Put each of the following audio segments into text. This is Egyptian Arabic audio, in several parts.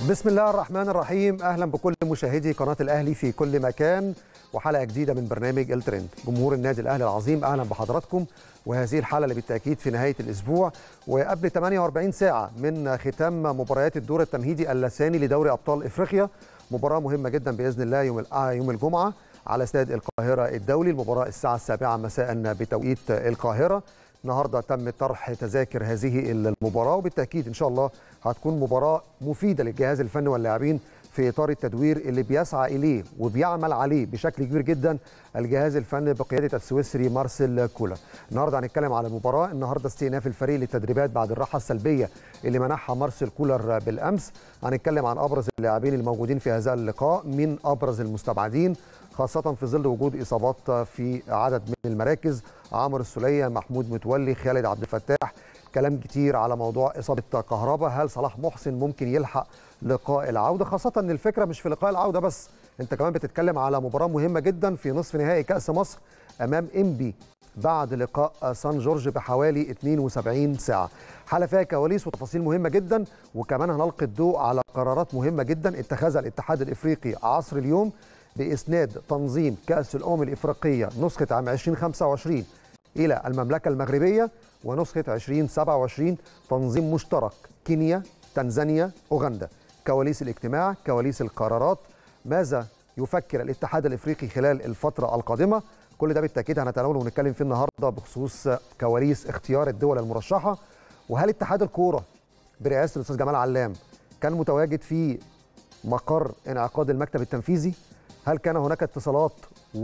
بسم الله الرحمن الرحيم اهلا بكل مشاهدي قناه الاهلي في كل مكان وحلقه جديده من برنامج الترند جمهور النادي الاهلي العظيم اهلا بحضراتكم وهذه الحلقه اللي بالتاكيد في نهايه الاسبوع وقبل 48 ساعه من ختام مباريات الدور التمهيدي الثاني لدوري ابطال افريقيا مباراه مهمه جدا باذن الله يوم يوم الجمعه على استاد القاهره الدولي المباراه الساعه السابعه مساء بتوقيت القاهره النهارده تم طرح تذاكر هذه المباراه وبالتاكيد ان شاء الله هتكون مباراه مفيده للجهاز الفني واللاعبين في اطار التدوير اللي بيسعى اليه وبيعمل عليه بشكل كبير جدا الجهاز الفني بقياده السويسري مارسيل كولر. النهارده هنتكلم على المباراه، النهارده استئناف الفريق للتدريبات بعد الراحه السلبيه اللي منحها مارسيل كولر بالامس. هنتكلم عن ابرز اللاعبين الموجودين في هذا اللقاء، من ابرز المستبعدين خاصة في ظل وجود إصابات في عدد من المراكز عمرو السولية محمود متولي خالد عبد الفتاح كلام كتير على موضوع إصابة كهربا هل صلاح محسن ممكن يلحق لقاء العودة خاصة أن الفكرة مش في لقاء العودة بس أنت كمان بتتكلم على مباراة مهمة جدا في نصف نهائي كأس مصر أمام إنبي بعد لقاء سان جورج بحوالي 72 ساعة حالة فيها كواليس وتفاصيل مهمة جدا وكمان هنلقي الضوء على قرارات مهمة جدا اتخذها الاتحاد الإفريقي عصر اليوم بإسناد تنظيم كأس الأمم الإفريقية نسخة عام 2025 إلى المملكة المغربية ونسخة 2027 تنظيم مشترك كينيا تنزانيا أوغندا كواليس الاجتماع كواليس القرارات ماذا يفكر الاتحاد الإفريقي خلال الفترة القادمة كل ده بالتأكيد هنتناوله ونتكلم فيه النهاردة بخصوص كواليس اختيار الدول المرشحة وهل اتحاد الكورة برئاسة الأستاذ جمال علام كان متواجد في مقر انعقاد المكتب التنفيذي هل كان هناك اتصالات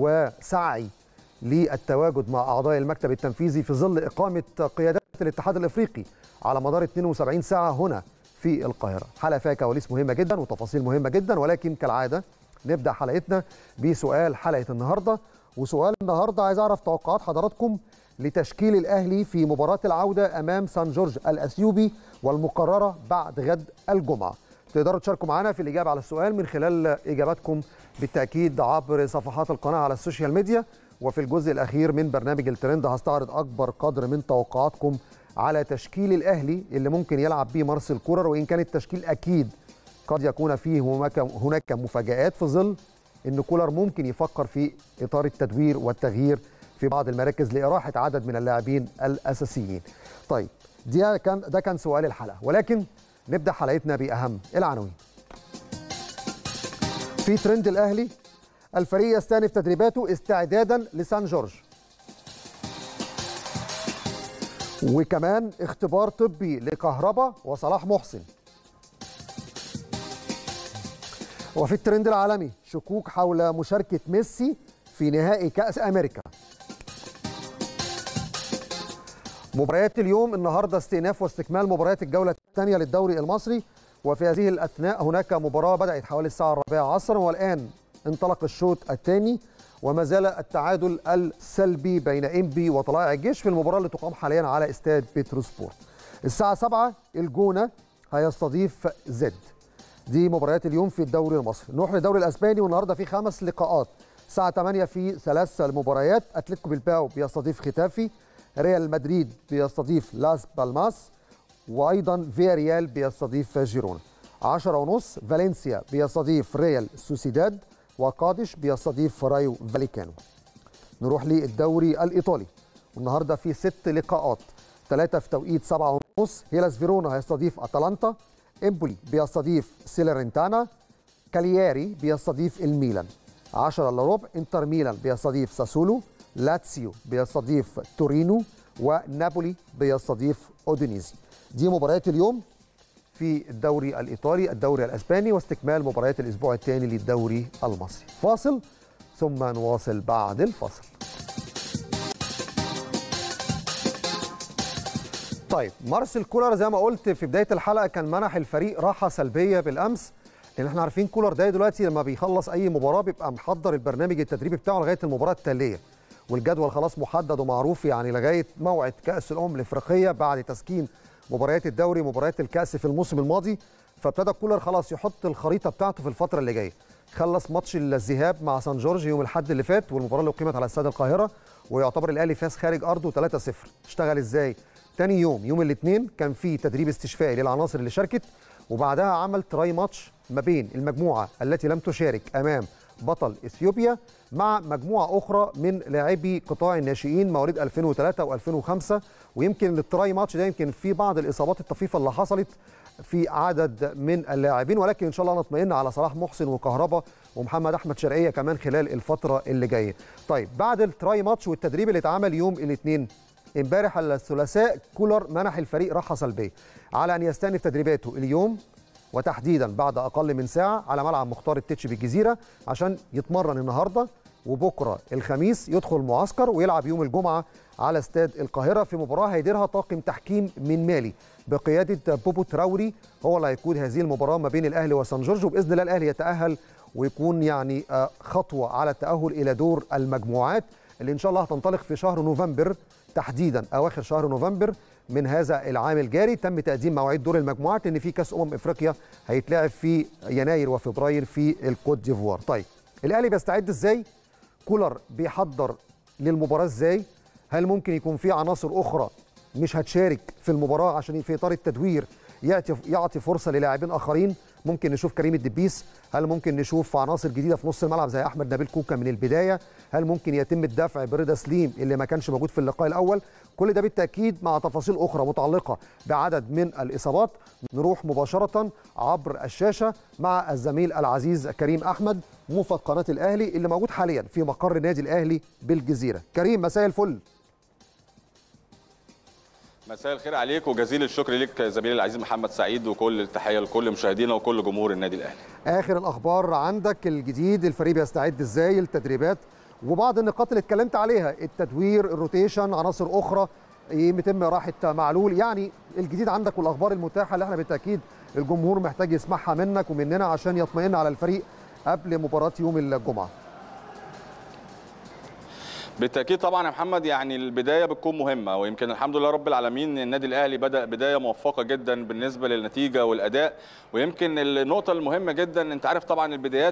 وسعي للتواجد مع اعضاء المكتب التنفيذي في ظل اقامه قيادات الاتحاد الافريقي على مدار 72 ساعه هنا في القاهره حلقه فيها كواليس مهمه جدا وتفاصيل مهمه جدا ولكن كالعاده نبدا حلقتنا بسؤال حلقه النهارده وسؤال النهارده عايز اعرف توقعات حضراتكم لتشكيل الاهلي في مباراه العوده امام سان جورج الاثيوبي والمقرره بعد غد الجمعه تقدروا تشاركوا معنا في الاجابه على السؤال من خلال اجاباتكم بالتاكيد عبر صفحات القناه على السوشيال ميديا وفي الجزء الاخير من برنامج الترند هستعرض اكبر قدر من توقعاتكم على تشكيل الاهلي اللي ممكن يلعب بيه مارسيل كولر وان كان التشكيل اكيد قد يكون فيه هناك مفاجات في ظل ان كولر ممكن يفكر في اطار التدوير والتغيير في بعض المراكز لاراحه عدد من اللاعبين الاساسيين. طيب دي كان ده كان سؤال الحلقه ولكن نبدا حلقتنا باهم العناوين. في ترند الاهلي الفريق يستأنف تدريباته استعدادا لسان جورج وكمان اختبار طبي لكهربا وصلاح محسن وفي الترند العالمي شكوك حول مشاركة ميسي في نهائي كأس أمريكا مباريات اليوم النهاردة استئناف واستكمال مباريات الجولة الثانية للدوري المصري وفي هذه الأثناء هناك مباراة بدأت حوالي الساعة الرابعة عصرا والآن انطلق الشوط الثاني وما زال التعادل السلبي بين انبي وطلائع الجيش في المباراه اللي تقام حاليا على استاد بتروسبورت. الساعه 7 الجونه هيستضيف زد. دي مباريات اليوم في الدوري المصري. نروح للدوري الاسباني والنهارده في خمس لقاءات. الساعه 8 في ثلاث مباريات اتلتيكو بيلباو بيستضيف ختافي، ريال مدريد بيستضيف لاس بالماس وايضا فياريال بيستضيف جيرونا. 10 ونص فالنسيا بيستضيف ريال سوسيداد وقادش بيستضيف رايو فاليكانو نروح للدوري الإيطالي والنهاردة في ست لقاءات ثلاثة في توقيت سبعة ونص هيلاس فيرونا هيستضيف أتلانتا إمبولي بيستضيف سيلرنتانا كالياري بيستضيف الميلان 10 الا ربع انتر ميلان بيستضيف ساسولو لاتسيو بيستضيف تورينو ونابولي بيستضيف اودينيزي دي مباريات اليوم في الدوري الايطالي الدوري الاسباني واستكمال مباريات الاسبوع الثاني للدوري المصري فاصل ثم نواصل بعد الفاصل طيب مارسيل كولر زي ما قلت في بدايه الحلقه كان منح الفريق راحه سلبيه بالامس لان احنا عارفين كولر ده دلوقتي لما بيخلص اي مباراه بيبقى محضر البرنامج التدريبي بتاعه لغايه المباراه التاليه والجدول خلاص محدد ومعروف يعني لغايه موعد كاس الامم الافريقيه بعد تسكين مباريات الدوري مباريات الكاس في الموسم الماضي فابتدى كولر خلاص يحط الخريطه بتاعته في الفتره اللي جايه خلص ماتش الذهاب مع سان جورج يوم الاحد اللي فات والمباراه اللي اقيمت على استاد القاهره ويعتبر الاهلي فاز خارج ارضه 3-0 اشتغل ازاي تاني يوم يوم الاثنين كان في تدريب استشفائي للعناصر اللي شاركت وبعدها عمل تراي ماتش ما بين المجموعه التي لم تشارك امام بطل اثيوبيا مع مجموعه اخرى من لاعبي قطاع الناشئين مواليد 2003 و2005 ويمكن التراي ماتش ده يمكن في بعض الاصابات الطفيفه اللي حصلت في عدد من اللاعبين ولكن ان شاء الله نطمئن على صلاح محسن وكهربا ومحمد احمد شرقيه كمان خلال الفتره اللي جايه. طيب بعد التراي ماتش والتدريب اللي اتعمل يوم الاثنين امبارح الثلاثاء كولر منح الفريق راحه سلبيه على ان يستأنف تدريباته اليوم وتحديدا بعد اقل من ساعه على ملعب مختار التتش بالجزيره عشان يتمرن النهارده وبكره الخميس يدخل معسكر ويلعب يوم الجمعه على استاد القاهره في مباراه هيديرها طاقم تحكيم من مالي بقياده بوبو تراوري هو اللي هيقود هذه المباراه ما بين الاهلي وسان جورج وباذن الله الاهلي يتاهل ويكون يعني خطوه على التاهل الى دور المجموعات اللي ان شاء الله هتنطلق في شهر نوفمبر تحديدا اواخر شهر نوفمبر من هذا العام الجاري تم تقديم مواعيد دور المجموعات ان في كاس امم افريقيا هيتلعب في يناير وفبراير في الكوت ديفوار طيب الاهلي بيستعد ازاي كولر بيحضر للمباراه ازاي هل ممكن يكون في عناصر اخرى مش هتشارك في المباراه عشان في اطار التدوير يعطي يعطي فرصه للاعبين اخرين ممكن نشوف كريم الدبيس هل ممكن نشوف عناصر جديده في نص الملعب زي احمد نبيل كوكا من البدايه هل ممكن يتم الدفع برضا سليم اللي ما كانش موجود في اللقاء الاول كل ده بالتاكيد مع تفاصيل اخرى متعلقه بعدد من الاصابات نروح مباشره عبر الشاشه مع الزميل العزيز كريم احمد موفد قناه الاهلي اللي موجود حاليا في مقر النادي الاهلي بالجزيره كريم مساء الفل مساء الخير عليك وجزيل الشكر ليك زميلي العزيز محمد سعيد وكل التحيه لكل مشاهدينا وكل جمهور النادي الاهلي. اخر الاخبار عندك الجديد الفريق بيستعد ازاي التدريبات وبعض النقاط اللي اتكلمت عليها التدوير الروتيشن عناصر اخرى يتم راحه معلول يعني الجديد عندك والاخبار المتاحه اللي احنا بالتاكيد الجمهور محتاج يسمعها منك ومننا عشان يطمئن على الفريق قبل مباراه يوم الجمعه. بالتاكيد طبعا يا محمد يعني البدايه بتكون مهمه ويمكن الحمد لله رب العالمين النادي الاهلي بدا بدايه موفقه جدا بالنسبه للنتيجه والاداء ويمكن النقطه المهمه جدا انت عارف طبعا البدايات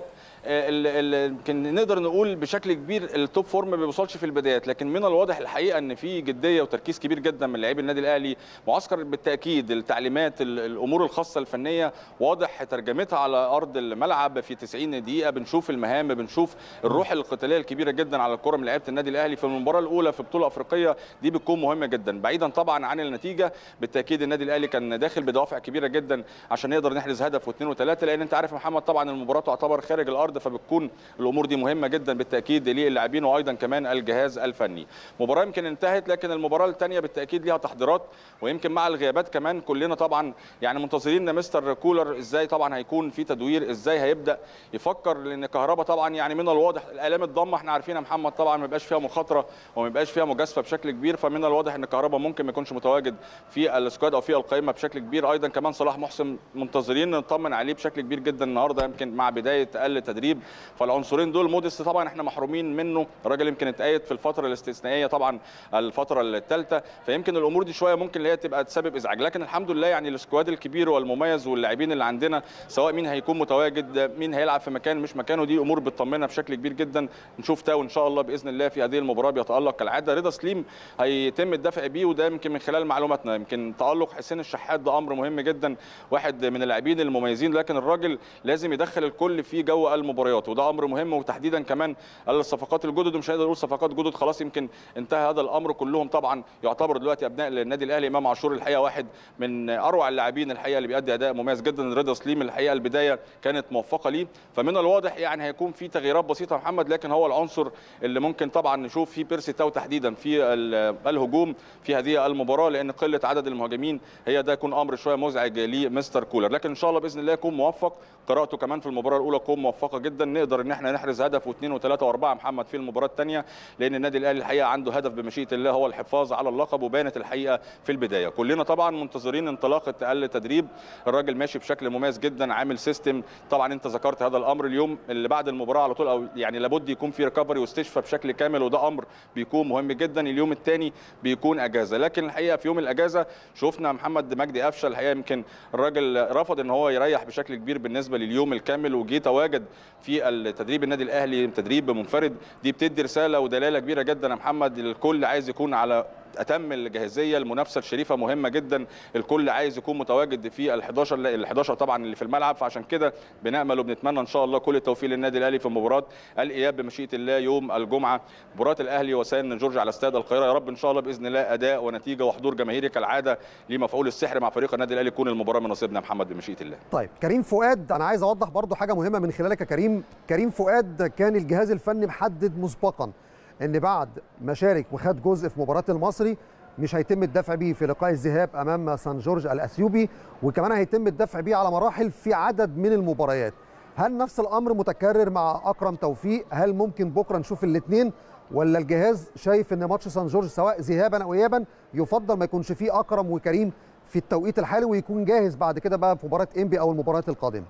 يمكن نقدر نقول بشكل كبير التوب فورم ما بيوصلش في البدايات لكن من الواضح الحقيقه ان في جديه وتركيز كبير جدا من لاعبي النادي الاهلي معسكر بالتاكيد التعليمات الامور الخاصه الفنيه واضح ترجمتها على ارض الملعب في 90 دقيقه بنشوف المهام بنشوف الروح القتاليه الكبيره جدا على الكره من لعيبه النادي الاهلي في المباراه الاولى في بطوله افريقيه دي بتكون مهمه جدا بعيدا طبعا عن النتيجه بالتاكيد النادي الاهلي كان داخل بدوافع كبيره جدا عشان يقدر نحرز هدف واثنين وثلاثه لان انت عارف محمد طبعا المباراه تعتبر خارج الارض فبتكون الامور دي مهمه جدا بالتاكيد للاعبين وايضا كمان الجهاز الفني مباراه يمكن انتهت لكن المباراه الثانيه بالتاكيد ليها تحضيرات ويمكن مع الغيابات كمان كلنا طبعا يعني منتظرين مستر كولر ازاي طبعا هيكون في تدوير ازاي هيبدا يفكر لان كهربا طبعا يعني من الواضح الالام الضمه احنا عارفين يا محمد طبعا ما بيبقاش فيها مخاطره وما بيبقاش فيها مجازفه بشكل كبير فمن الواضح ان كهربا ممكن ما يكونش متواجد في السكواد او في القائمه بشكل كبير ايضا كمان صلاح محسن منتظرين نطمن عليه بشكل كبير جدا النهارده يمكن مع بدايه اقل تدريب فالعنصرين دول موديست طبعا احنا محرومين منه الراجل يمكن اتقيد في الفتره الاستثنائيه طبعا الفتره الثالثه فيمكن الامور دي شويه ممكن اللي هي تبقى تسبب ازعاج لكن الحمد لله يعني السكواد الكبير والمميز واللاعبين اللي عندنا سواء مين هيكون متواجد مين هيلعب في مكان مش مكانه دي امور بتطمنا بشكل كبير جدا نشوف تاو ان شاء الله باذن الله في هذه المباراه بيتالق كالعاده رضا سليم هيتم الدفع بيه وده يمكن من خلال معلوماتنا يمكن تالق حسين الشحات ده امر مهم جدا واحد من اللاعبين المميزين لكن الراجل لازم يدخل الكل في جو المباريات وده امر مهم وتحديدا كمان الصفقات الجدد مش هنقدر نقول صفقات جدد خلاص يمكن انتهى هذا الامر كلهم طبعا يعتبر دلوقتي ابناء النادي الاهلي امام عاشور الحقيقه واحد من اروع اللاعبين الحقيقه اللي بيأدي اداء مميز جدا رضا سليم الحقيقه البدايه كانت موفقه ليه فمن الواضح يعني هيكون في تغييرات بسيطه محمد لكن هو العنصر اللي ممكن طبعا نشوف فيه بيرسي تاو تحديدا في الهجوم في هذه المباراه لان قله عدد المهاجمين هي ده يكون امر شويه مزعج لمستر كولر لكن ان شاء الله باذن الله يكون موفق قراءته كمان في المباراه الاولى تكون موفقه جدا نقدر ان احنا نحرز هدف واثنين وثلاثه واربعه محمد في المباراه الثانيه لان النادي الاهلي الحقيقه عنده هدف بمشيئه الله هو الحفاظ على اللقب وبانت الحقيقه في البدايه كلنا طبعا منتظرين انطلاقه اقل تدريب الراجل ماشي بشكل مميز جدا عامل سيستم طبعا انت ذكرت هذا الامر اليوم اللي بعد المباراه على طول او يعني لابد يكون في ريكفري واستشفاء بشكل كامل وده امر بيكون مهم جدا اليوم الثاني بيكون اجازه لكن الحقيقه في يوم الاجازه شفنا محمد مجدي قفشه الحقيقه يمكن الراجل رفض ان هو يريح بشكل كبير بالنسبه لليوم الكامل وجي تواجد في التدريب النادي الاهلي تدريب منفرد دي بتدي رساله ودلاله كبيره جدا يا محمد الكل عايز يكون على اتم الجاهزيه المنافسه الشريفه مهمه جدا الكل عايز يكون متواجد في ال 11 ال 11 طبعا اللي في الملعب فعشان كده بنامل وبنتمنى ان شاء الله كل التوفيق للنادي الاهلي في مباراه الاياب بمشيئه الله يوم الجمعه مباراه الاهلي وسان جورج على استاد القاهره يا رب ان شاء الله باذن الله اداء ونتيجه وحضور جماهيري كالعاده لمفعول السحر مع فريق النادي الاهلي يكون المباراه من نصيبنا محمد بمشيئه الله طيب كريم فؤاد انا عايز اوضح برضو حاجه مهمه من خلالك يا كريم كريم فؤاد كان الجهاز الفني محدد مسبقا ان بعد ما شارك وخد جزء في مباراه المصري مش هيتم الدفع بيه في لقاء الذهاب امام سان جورج الاثيوبي وكمان هيتم الدفع بيه على مراحل في عدد من المباريات هل نفس الامر متكرر مع اكرم توفيق هل ممكن بكره نشوف الاثنين ولا الجهاز شايف ان ماتش سان جورج سواء ذهابا او ايابا يفضل ما يكونش فيه اكرم وكريم في التوقيت الحالي ويكون جاهز بعد كده بقى في مباراه انبي او المباريات القادمه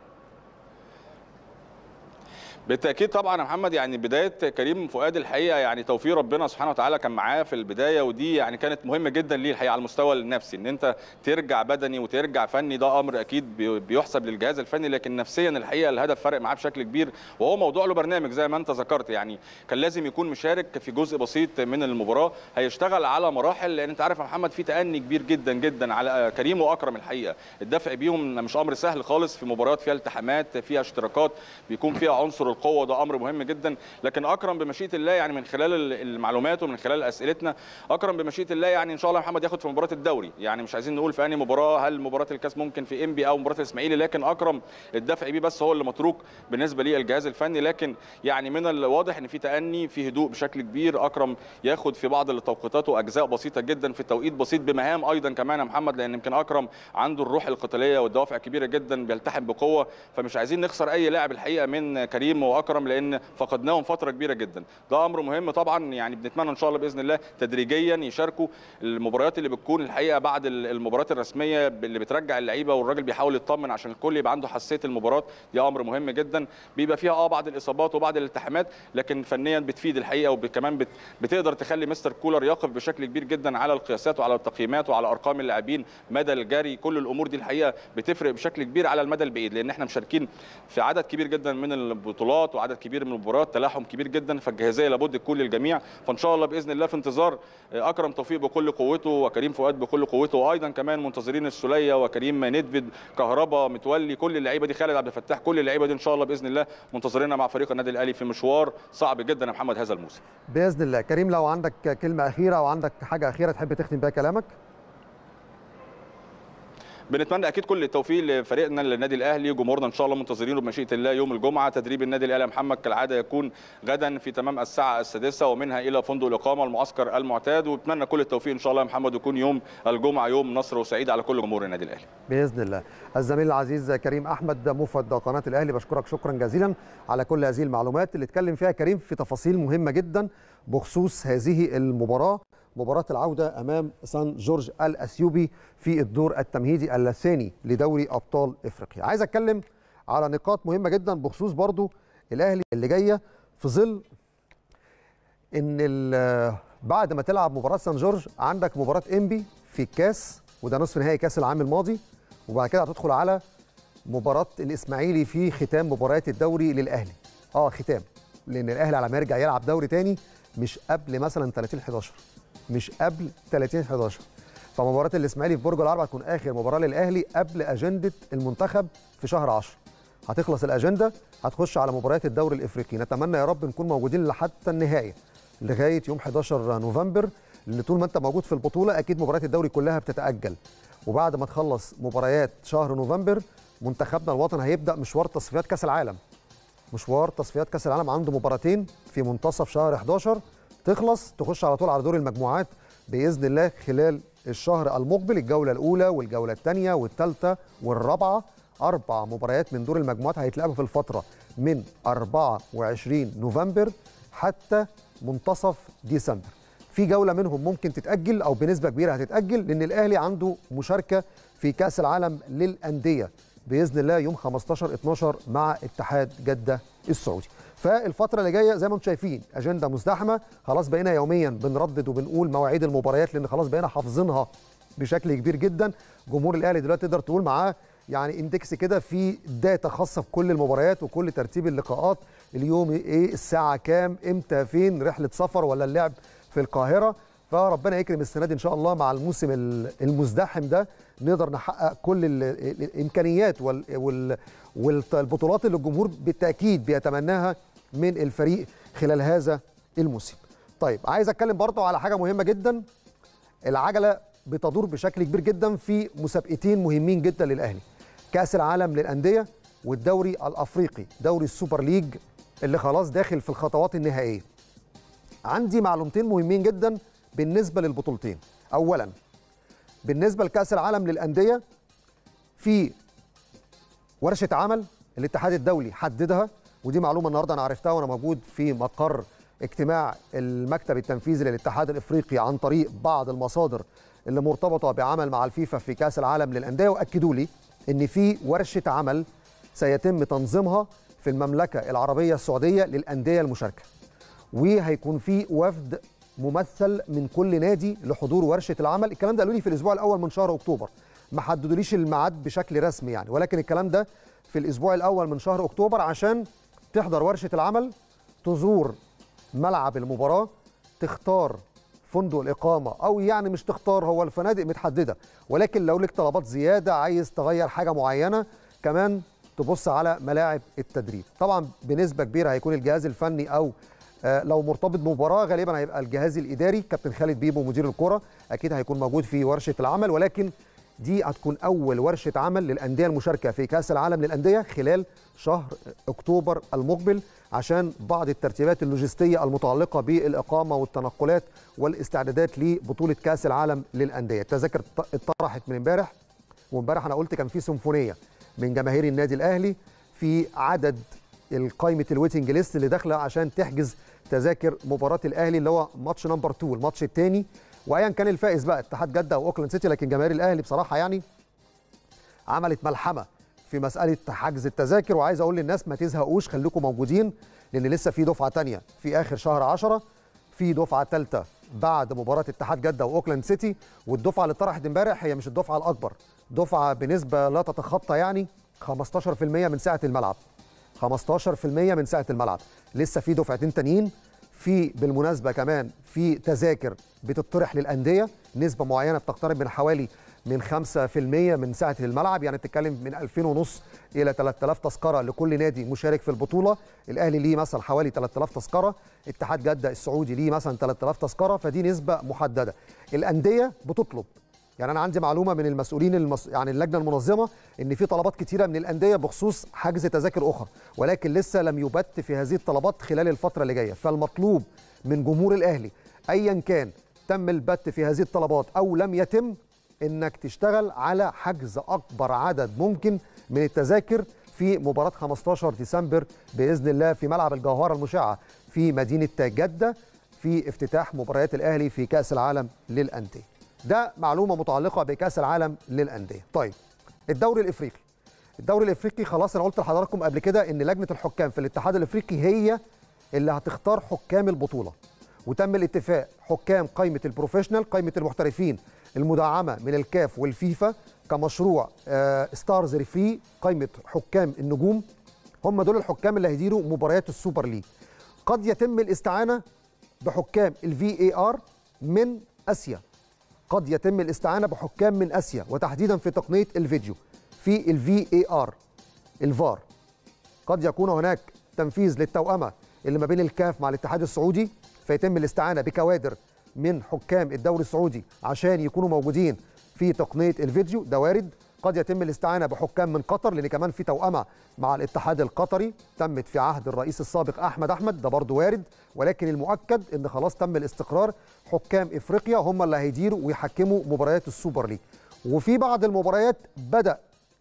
بالتاكيد طبعا يا محمد يعني بدايه كريم فؤاد الحقيقه يعني توفيق ربنا سبحانه وتعالى كان معاه في البدايه ودي يعني كانت مهمه جدا ليه الحقيقه على المستوى النفسي ان انت ترجع بدني وترجع فني ده امر اكيد بيحسب للجهاز الفني لكن نفسيا الحقيقه الهدف فرق معاه بشكل كبير وهو موضوع له برنامج زي ما انت ذكرت يعني كان لازم يكون مشارك في جزء بسيط من المباراه هيشتغل على مراحل لان انت عارف يا محمد في تاني كبير جدا جدا على كريم واكرم الحقيقه الدفع بيهم مش امر سهل خالص في مباريات فيها التحامات فيها اشتراكات بيكون فيها عنصر القوه ده امر مهم جدا لكن اكرم بمشيئه الله يعني من خلال المعلومات ومن خلال اسئلتنا اكرم بمشيئه الله يعني ان شاء الله محمد ياخد في مباراه الدوري يعني مش عايزين نقول في انهي مباراه هل مباراه الكاس ممكن في انبي او مباراه الاسماعيلي لكن اكرم الدفع بيه بس هو اللي متروك بالنسبه للجهاز الفني لكن يعني من الواضح ان في تاني في هدوء بشكل كبير اكرم ياخد في بعض التوقيتات واجزاء بسيطه جدا في توقيت بسيط بمهام ايضا كمان يا محمد لان يمكن اكرم عنده الروح القتاليه والدوافع كبيره جدا بيلتحم بقوه فمش عايزين نخسر اي لاعب الحقيقه من كريم واكرم لان فقدناهم فتره كبيره جدا ده امر مهم طبعا يعني بنتمنى ان شاء الله باذن الله تدريجيا يشاركوا المباريات اللي بتكون الحقيقه بعد المباريات الرسميه اللي بترجع اللعيبه والراجل بيحاول يطمن عشان الكل يبقى عنده حساسيه المباراه دي امر مهم جدا بيبقى فيها اه بعض الاصابات وبعض الالتحامات لكن فنيا بتفيد الحقيقه وكمان بت بتقدر تخلي مستر كولر يقف بشكل كبير جدا على القياسات وعلى التقييمات وعلى ارقام اللاعبين مدى الجري كل الامور دي الحقيقه بتفرق بشكل كبير على المدى البعيد لان احنا مشاركين في عدد كبير جدا من البطولات وعدد كبير من المباريات تلاحم كبير جدا فالجاهزيه لابد تكون للجميع فان شاء الله باذن الله في انتظار اكرم توفيق بكل قوته وكريم فؤاد بكل قوته وايضا كمان منتظرين السوليه وكريم ندفد كهربا متولي كل اللعيبه دي خالد عبد الفتاح كل اللعيبه دي ان شاء الله باذن الله منتظرينها مع فريق النادي الاهلي في مشوار صعب جدا يا محمد هذا الموسم باذن الله كريم لو عندك كلمه اخيره او عندك حاجه اخيره تحب تختم بيها كلامك بنتمنى اكيد كل التوفيق لفريقنا للنادي الاهلي جمهورنا ان شاء الله منتظرينه بمشيئه الله يوم الجمعه تدريب النادي الاهلي محمد كالعاده يكون غدا في تمام الساعه السادسه ومنها الى فندق الاقامه المعسكر المعتاد وبتمنى كل التوفيق ان شاء الله يا محمد يكون يوم الجمعه يوم نصر وسعيد على كل جمهور النادي الاهلي باذن الله الزميل العزيز كريم احمد مفد قناه الاهلي بشكرك شكرا جزيلا على كل هذه المعلومات اللي اتكلم فيها كريم في تفاصيل مهمه جدا بخصوص هذه المباراه مباراة العودة أمام سان جورج الأثيوبي في الدور التمهيدي الثاني لدوري أبطال إفريقيا عايز أتكلم على نقاط مهمة جدا بخصوص برضو الأهلي اللي جاية في ظل إن بعد ما تلعب مباراة سان جورج عندك مباراة إنبي في الكاس وده نصف نهائي كاس العام الماضي وبعد كده هتدخل على مباراة الإسماعيلي في ختام مباريات الدوري للأهلي اه ختام لأن الأهلي على ما يرجع يلعب دوري تاني مش قبل مثلا 30 11 مش قبل 30 11 فمباراه الاسماعيلي في برج العرب هتكون اخر مباراه للاهلي قبل اجنده المنتخب في شهر 10 هتخلص الاجنده هتخش على مباريات الدوري الافريقي نتمنى يا رب نكون موجودين لحتى النهايه لغايه يوم 11 نوفمبر لان طول ما انت موجود في البطوله اكيد مباريات الدوري كلها بتتاجل وبعد ما تخلص مباريات شهر نوفمبر منتخبنا الوطني هيبدا مشوار تصفيات كاس العالم مشوار تصفيات كاس العالم عنده مباراتين في منتصف شهر 11 تخلص تخش على طول على دور المجموعات باذن الله خلال الشهر المقبل الجوله الاولى والجوله الثانيه والثالثه والرابعه اربع مباريات من دور المجموعات هيتلعبوا في الفتره من 24 نوفمبر حتى منتصف ديسمبر في جوله منهم ممكن تتاجل او بنسبه كبيره هتتاجل لان الاهلي عنده مشاركه في كاس العالم للانديه باذن الله يوم 15 12 مع اتحاد جده السعودي فالفتره اللي جايه زي ما انتم شايفين اجنده مزدحمه خلاص بقينا يوميا بنردد وبنقول مواعيد المباريات لان خلاص بقينا حافظينها بشكل كبير جدا جمهور الاهلي دلوقتي تقدر تقول معاه يعني اندكس كده في داتا خاصه بكل المباريات وكل ترتيب اللقاءات اليوم ايه الساعه كام امتى فين رحله سفر ولا اللعب في القاهره فربنا يكرم السنه دي ان شاء الله مع الموسم المزدحم ده نقدر نحقق كل ال ال الامكانيات وال وال والبطولات اللي الجمهور بالتاكيد بيتمناها من الفريق خلال هذا الموسم. طيب عايز اتكلم برضه على حاجه مهمه جدا العجله بتدور بشكل كبير جدا في مسابقتين مهمين جدا للاهلي. كاس العالم للانديه والدوري الافريقي دوري السوبر ليج اللي خلاص داخل في الخطوات النهائيه. عندي معلومتين مهمين جدا بالنسبه للبطولتين. اولا بالنسبه لكاس العالم للانديه في ورشه عمل الاتحاد الدولي حددها ودي معلومه النهارده انا عرفتها وانا موجود في مقر اجتماع المكتب التنفيذي للاتحاد الافريقي عن طريق بعض المصادر اللي مرتبطه بعمل مع الفيفا في كاس العالم للانديه واكدوا لي ان في ورشه عمل سيتم تنظيمها في المملكه العربيه السعوديه للانديه المشاركه وهيكون في وفد ممثل من كل نادي لحضور ورشه العمل الكلام ده قالوا لي في الاسبوع الاول من شهر اكتوبر ما حددوليش الميعاد بشكل رسمي يعني ولكن الكلام ده في الاسبوع الاول من شهر اكتوبر عشان تحضر ورشه العمل تزور ملعب المباراه تختار فندق الاقامه او يعني مش تختار هو الفنادق متحدده ولكن لو لك طلبات زياده عايز تغير حاجه معينه كمان تبص على ملاعب التدريب طبعا بنسبه كبيره هيكون الجهاز الفني او لو مرتبط بمباراه غالبا هيبقى الجهاز الاداري كابتن خالد بيبو مدير الكره اكيد هيكون موجود في ورشه العمل ولكن دي هتكون اول ورشه عمل للانديه المشاركه في كاس العالم للانديه خلال شهر اكتوبر المقبل عشان بعض الترتيبات اللوجستيه المتعلقه بالاقامه والتنقلات والاستعدادات لبطوله كاس العالم للانديه التذاكر اتطرحت من امبارح وامبارح انا قلت كان في سيمفونيه من جماهير النادي الاهلي في عدد القائمه الويتنج ليست اللي داخله عشان تحجز تذاكر مباراه الاهلي اللي هو ماتش نمبر 2 الماتش الثاني وايا كان الفائز بقى اتحاد جده او اوكلاند سيتي لكن جماهير الاهلي بصراحه يعني عملت ملحمه في مساله حجز التذاكر وعايز اقول للناس ما تزهقوش خليكم موجودين لان لسه في دفعه ثانيه في اخر شهر 10 في دفعه ثالثه بعد مباراه اتحاد جده واوكلاند سيتي والدفعه اللي طرحت امبارح هي مش الدفعه الاكبر دفعه بنسبه لا تتخطى يعني 15% من سعه الملعب 15% من سعه الملعب لسه في دفعتين تانيين في بالمناسبه كمان في تذاكر بتطرح للانديه نسبه معينه بتقترب من حوالي من 5% من سعه الملعب يعني بتتكلم من 2000 ونص الى 3000 تذكره لكل نادي مشارك في البطوله الاهلي ليه مثلا حوالي 3000 تذكره اتحاد جده السعودي ليه مثلا 3000 تذكره فدي نسبه محدده الانديه بتطلب يعني انا عندي معلومه من المسؤولين المس... يعني اللجنه المنظمه ان في طلبات كتيره من الانديه بخصوص حجز تذاكر اخرى ولكن لسه لم يبت في هذه الطلبات خلال الفتره اللي جايه فالمطلوب من جمهور الاهلي ايا كان تم البت في هذه الطلبات او لم يتم انك تشتغل على حجز اكبر عدد ممكن من التذاكر في مباراه 15 ديسمبر باذن الله في ملعب الجوهره المشعه في مدينه جده في افتتاح مباريات الاهلي في كاس العالم للانديه ده معلومه متعلقه بكاس العالم للانديه طيب الدوري الافريقي الدوري الافريقي خلاص انا قلت لحضراتكم قبل كده ان لجنه الحكام في الاتحاد الافريقي هي اللي هتختار حكام البطوله وتم الاتفاق حكام قائمه البروفيشنال قائمه المحترفين المدعمه من الكاف والفيفا كمشروع آه ستارز ريفري قائمه حكام النجوم هم دول الحكام اللي هيديروا مباريات السوبر ليج قد يتم الاستعانه بحكام الفي اي ار من اسيا قد يتم الاستعانه بحكام من اسيا وتحديدا في تقنيه الفيديو في الفي اي ار الفار قد يكون هناك تنفيذ للتوأمه اللي ما بين الكاف مع الاتحاد السعودي فيتم الاستعانه بكوادر من حكام الدوري السعودي عشان يكونوا موجودين في تقنيه الفيديو ده وارد قد يتم الاستعانه بحكام من قطر لان كمان في توأمه مع الاتحاد القطري تمت في عهد الرئيس السابق احمد احمد ده برضه وارد ولكن المؤكد ان خلاص تم الاستقرار حكام افريقيا هم اللي هيديروا ويحكموا مباريات السوبر ليج وفي بعض المباريات بدا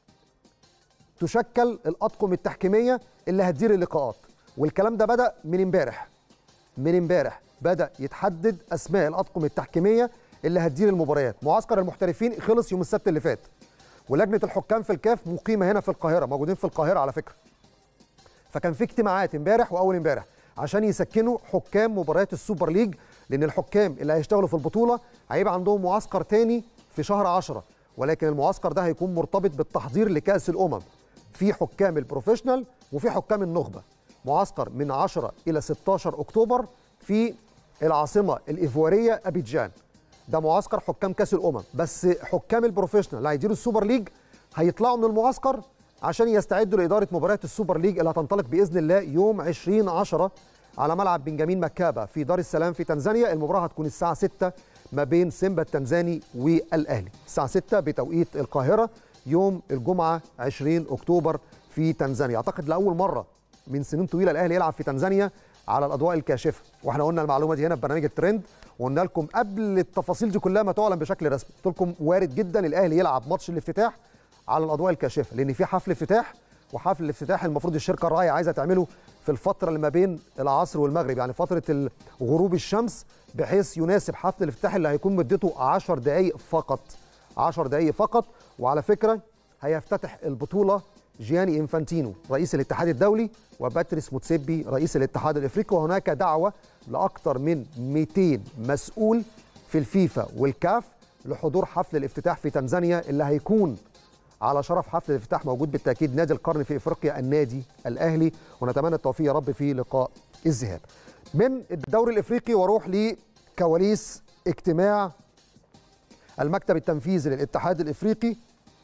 تشكل الاطقم التحكيميه اللي هتدير اللقاءات والكلام ده بدا من امبارح من امبارح بدا يتحدد اسماء الاطقم التحكيميه اللي هتدير المباريات معسكر المحترفين خلص يوم السبت اللي فات ولجنه الحكام في الكاف مقيمه هنا في القاهره موجودين في القاهره على فكره فكان في اجتماعات امبارح واول امبارح عشان يسكنوا حكام مباريات السوبر ليج لان الحكام اللي هيشتغلوا في البطوله هيبقى عندهم معسكر تاني في شهر 10 ولكن المعسكر ده هيكون مرتبط بالتحضير لكاس الامم في حكام البروفيشنال وفي حكام النخبه معسكر من 10 الى 16 اكتوبر في العاصمه الايفواريه ابيجان ده معسكر حكام كاس الامم بس حكام البروفيشنال اللي هيديروا السوبر ليج هيطلعوا من المعسكر عشان يستعدوا لاداره مباريات السوبر ليج اللي هتنطلق باذن الله يوم 20 10 على ملعب بنجامين مكابه في دار السلام في تنزانيا المباراه هتكون الساعه 6 ما بين سيمبا التنزاني والاهلي الساعه 6 بتوقيت القاهره يوم الجمعه 20 اكتوبر في تنزانيا اعتقد لاول مره من سنين طويله الاهلي يلعب في تنزانيا على الاضواء الكاشفه واحنا قلنا المعلومه دي هنا في برنامج الترند وقلنا لكم قبل التفاصيل دي كلها ما تعلن بشكل رسمي قلت لكم وارد جدا الاهلي يلعب ماتش الافتتاح على الاضواء الكاشفه لان في حفل افتتاح وحفل الافتتاح المفروض الشركه الراعيه عايزه تعمله في الفتره اللي ما بين العصر والمغرب يعني فتره غروب الشمس بحيث يناسب حفل الافتتاح اللي هيكون مدته 10 دقائق فقط 10 دقائق فقط وعلى فكره هيفتتح البطوله جياني انفانتينو رئيس الاتحاد الدولي وباتريس موتسيبي رئيس الاتحاد الافريقي وهناك دعوه لاكثر من 200 مسؤول في الفيفا والكاف لحضور حفل الافتتاح في تنزانيا اللي هيكون على شرف حفل الافتتاح موجود بالتاكيد نادي القرن في افريقيا النادي الاهلي ونتمنى التوفيق يا رب في لقاء الذهاب. من الدوري الافريقي واروح لكواليس اجتماع المكتب التنفيذي للاتحاد الافريقي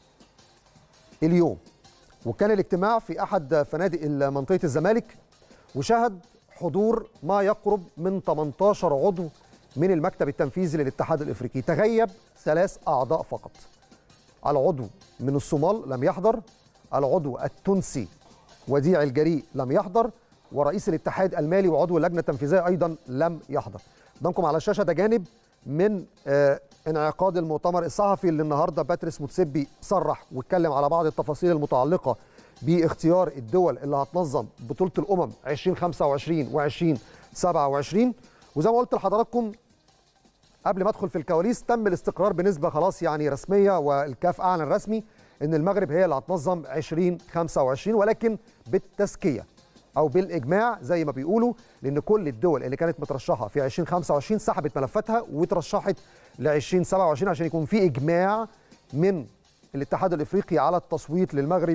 اليوم وكان الاجتماع في احد فنادق منطقه الزمالك وشهد حضور ما يقرب من 18 عضو من المكتب التنفيذي للاتحاد الافريقي تغيب ثلاث اعضاء فقط العضو من الصومال لم يحضر العضو التونسي وديع الجريء لم يحضر ورئيس الاتحاد المالي وعضو اللجنه التنفيذيه ايضا لم يحضر قدامكم على الشاشه ده جانب من آه انعقاد المؤتمر الصحفي اللي النهارده باتريس موتسيبي صرح واتكلم على بعض التفاصيل المتعلقه باختيار الدول اللي هتنظم بطوله الامم 2025 و2027 وزي ما قلت لحضراتكم قبل ما ادخل في الكواليس تم الاستقرار بنسبه خلاص يعني رسميه والكاف اعلن رسمي ان المغرب هي اللي هتنظم 2025 ولكن بالتزكيه او بالاجماع زي ما بيقولوا لان كل الدول اللي كانت مترشحه في 2025 سحبت ملفاتها وترشحت ل 2027 عشان يكون في اجماع من الاتحاد الافريقي على التصويت للمغرب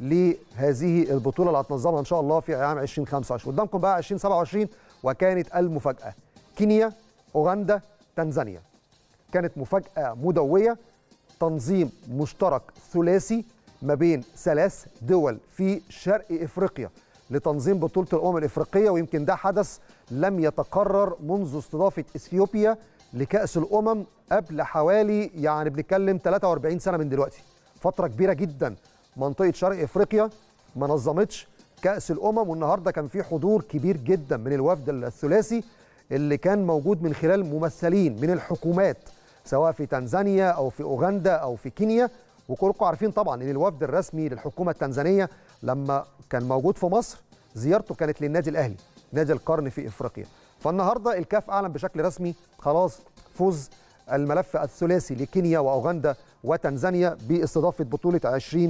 لهذه البطوله اللي هتنظمها ان شاء الله في عام 2025 قدامكم بقى 2027 وكانت المفاجاه كينيا اوغندا تنزانيا كانت مفاجاه مدويه تنظيم مشترك ثلاثي ما بين ثلاث دول في شرق افريقيا لتنظيم بطوله الامم الافريقيه ويمكن ده حدث لم يتكرر منذ استضافه اثيوبيا لكاس الامم قبل حوالي يعني بنتكلم 43 سنه من دلوقتي فتره كبيره جدا منطقه شرق افريقيا ما نظمتش كاس الامم والنهارده كان في حضور كبير جدا من الوفد الثلاثي اللي كان موجود من خلال ممثلين من الحكومات سواء في تنزانيا او في اوغندا او في كينيا وكلكم عارفين طبعا ان الوفد الرسمي للحكومه التنزانيه لما كان موجود في مصر زيارته كانت للنادي الاهلي نادي القرن في افريقيا فالنهارده الكاف اعلن بشكل رسمي خلاص فوز الملف الثلاثي لكينيا واوغندا وتنزانيا باستضافه بطوله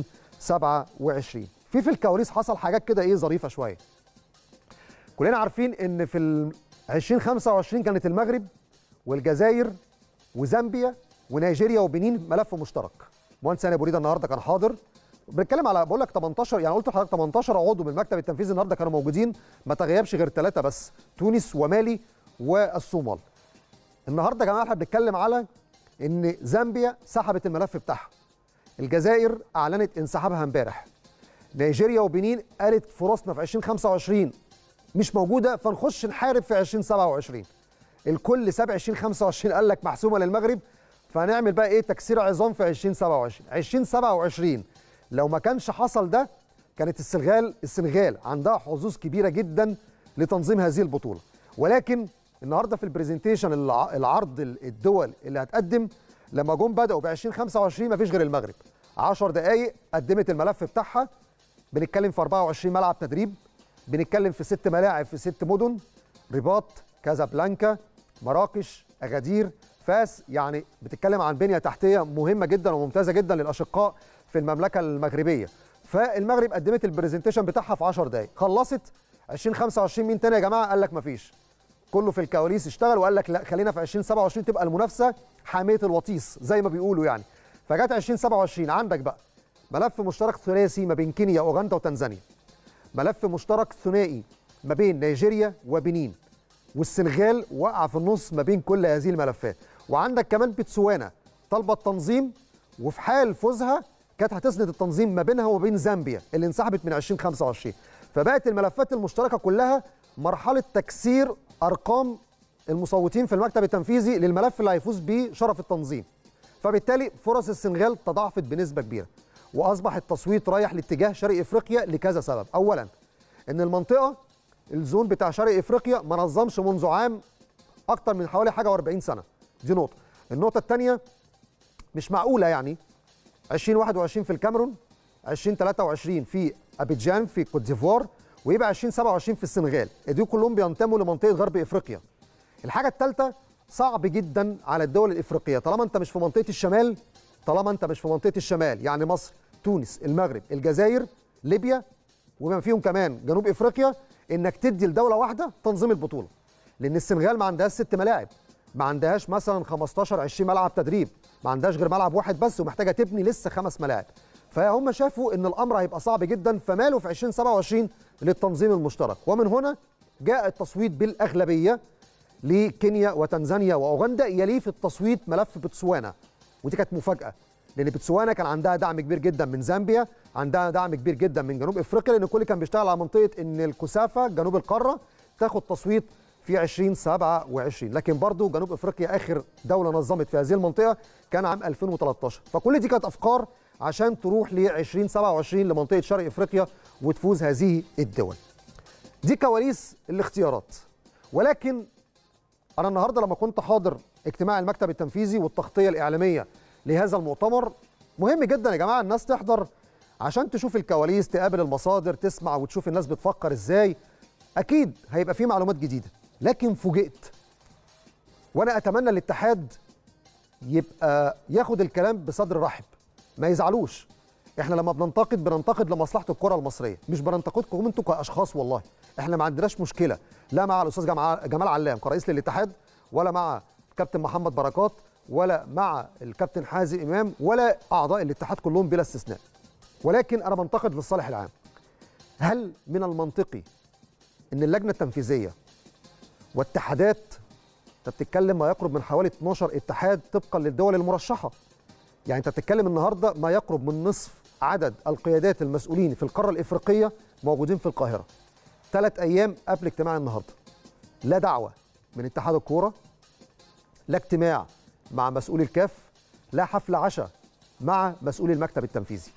2027 في في الكواليس حصل حاجات كده ايه ظريفه شويه كلنا عارفين ان في ال 2025 كانت المغرب والجزائر وزامبيا ونيجيريا وبنين ملف مشترك مهندس هاني ابو ريده النهارده كان حاضر بنتكلم على بقول لك 18 يعني قلت لحضرتك 18 عضو من المكتب التنفيذي النهارده كانوا موجودين ما تغيبش غير ثلاثه بس تونس ومالي والصومال النهارده يا جماعه احنا بنتكلم على ان زامبيا سحبت الملف بتاعها الجزائر اعلنت انسحابها امبارح نيجيريا وبنين قالت فرصنا في 2025 مش موجوده فنخش نحارب في 2027 الكل ساب 2025 قال لك محسومه للمغرب فهنعمل بقى ايه تكسير عظام في 2027 2027 لو ما كانش حصل ده كانت السنغال السنغال عندها حظوظ كبيره جدا لتنظيم هذه البطوله ولكن النهارده في البرزنتيشن العرض الدول اللي هتقدم لما جم بداوا ب 2025 ما فيش غير المغرب 10 دقائق قدمت الملف بتاعها بنتكلم في 24 ملعب تدريب بنتكلم في ست ملاعب في ست مدن رباط كازابلانكا مراكش اغادير فاس يعني بتتكلم عن بنيه تحتيه مهمه جدا وممتازه جدا للاشقاء في المملكه المغربيه فالمغرب قدمت البرزنتيشن بتاعها في 10 دقائق خلصت 2025 مين تاني يا جماعه قال لك مفيش كله في الكواليس اشتغل وقال لك لا خلينا في 2027 تبقى المنافسه حاميه الوطيس زي ما بيقولوا يعني فجت 2027 عندك بقى ملف مشترك ثلاثي ما بين كينيا اوغندا وتنزانيا ملف مشترك ثنائي ما بين نيجيريا وبنين والسنغال وقع في النص ما بين كل هذه الملفات وعندك كمان بتسوانا طالبه التنظيم وفي حال فوزها كانت هتسند التنظيم ما بينها وبين زامبيا اللي انسحبت من 2025 فبقت الملفات المشتركه كلها مرحله تكسير ارقام المصوتين في المكتب التنفيذي للملف اللي هيفوز بيه شرف التنظيم فبالتالي فرص السنغال تضاعفت بنسبه كبيره واصبح التصويت رايح لاتجاه شرق افريقيا لكذا سبب اولا ان المنطقه الزون بتاع شرق افريقيا ما نظمش منذ عام اكتر من حوالي حاجه و40 سنه دي نقطه النقطه الثانيه مش معقوله يعني 2021 في الكاميرون 2023 في ابيجان في كوت ديفوار ويبقى 2027 في السنغال دي كلهم بينتموا لمنطقه غرب افريقيا الحاجه الثالثه صعب جدا على الدول الافريقيه طالما انت مش في منطقه الشمال طالما انت مش في منطقه الشمال يعني مصر تونس المغرب الجزائر ليبيا وبما فيهم كمان جنوب افريقيا انك تدي لدوله واحده تنظيم البطوله لان السنغال ما عندهاش ست ملاعب ما عندهاش مثلا 15 20 ملعب تدريب ما عندهاش غير ملعب واحد بس ومحتاجه تبني لسه خمس ملاعب فهم شافوا ان الامر هيبقى صعب جدا فمالوا في 2027 للتنظيم المشترك ومن هنا جاء التصويت بالاغلبيه لكينيا وتنزانيا واوغندا يليه في التصويت ملف بتسوانا ودي كانت مفاجاه لان بتسوانا كان عندها دعم كبير جدا من زامبيا عندها دعم كبير جدا من جنوب افريقيا لان الكل كان بيشتغل على منطقه ان الكثافه جنوب القاره تاخد تصويت في 2027 لكن برضه جنوب افريقيا اخر دوله نظمت في هذه المنطقه كان عام 2013 فكل دي كانت افكار عشان تروح ل 2027 لمنطقه شرق افريقيا وتفوز هذه الدول دي كواليس الاختيارات ولكن انا النهارده لما كنت حاضر اجتماع المكتب التنفيذي والتغطيه الاعلاميه لهذا المؤتمر مهم جدا يا جماعه الناس تحضر عشان تشوف الكواليس تقابل المصادر تسمع وتشوف الناس بتفكر ازاي اكيد هيبقى في معلومات جديده لكن فوجئت وانا اتمنى الاتحاد يبقى ياخد الكلام بصدر رحب ما يزعلوش احنا لما بننتقد بننتقد لمصلحه الكره المصريه مش بننتقدكم انتوا كاشخاص والله احنا ما عندناش مشكله لا مع الاستاذ جمال علام كرئيس للاتحاد ولا مع الكابتن محمد بركات ولا مع الكابتن حازم امام ولا اعضاء الاتحاد كلهم بلا استثناء ولكن انا بنتقد للصالح العام هل من المنطقي ان اللجنه التنفيذيه واتحادات انت بتتكلم ما يقرب من حوالي 12 اتحاد طبقا للدول المرشحه يعني انت بتتكلم النهارده ما يقرب من نصف عدد القيادات المسؤولين في القاره الافريقيه موجودين في القاهره ثلاث ايام قبل اجتماع النهارده لا دعوه من اتحاد الكوره لا اجتماع مع مسؤول الكاف لا حفل عشاء مع مسؤول المكتب التنفيذي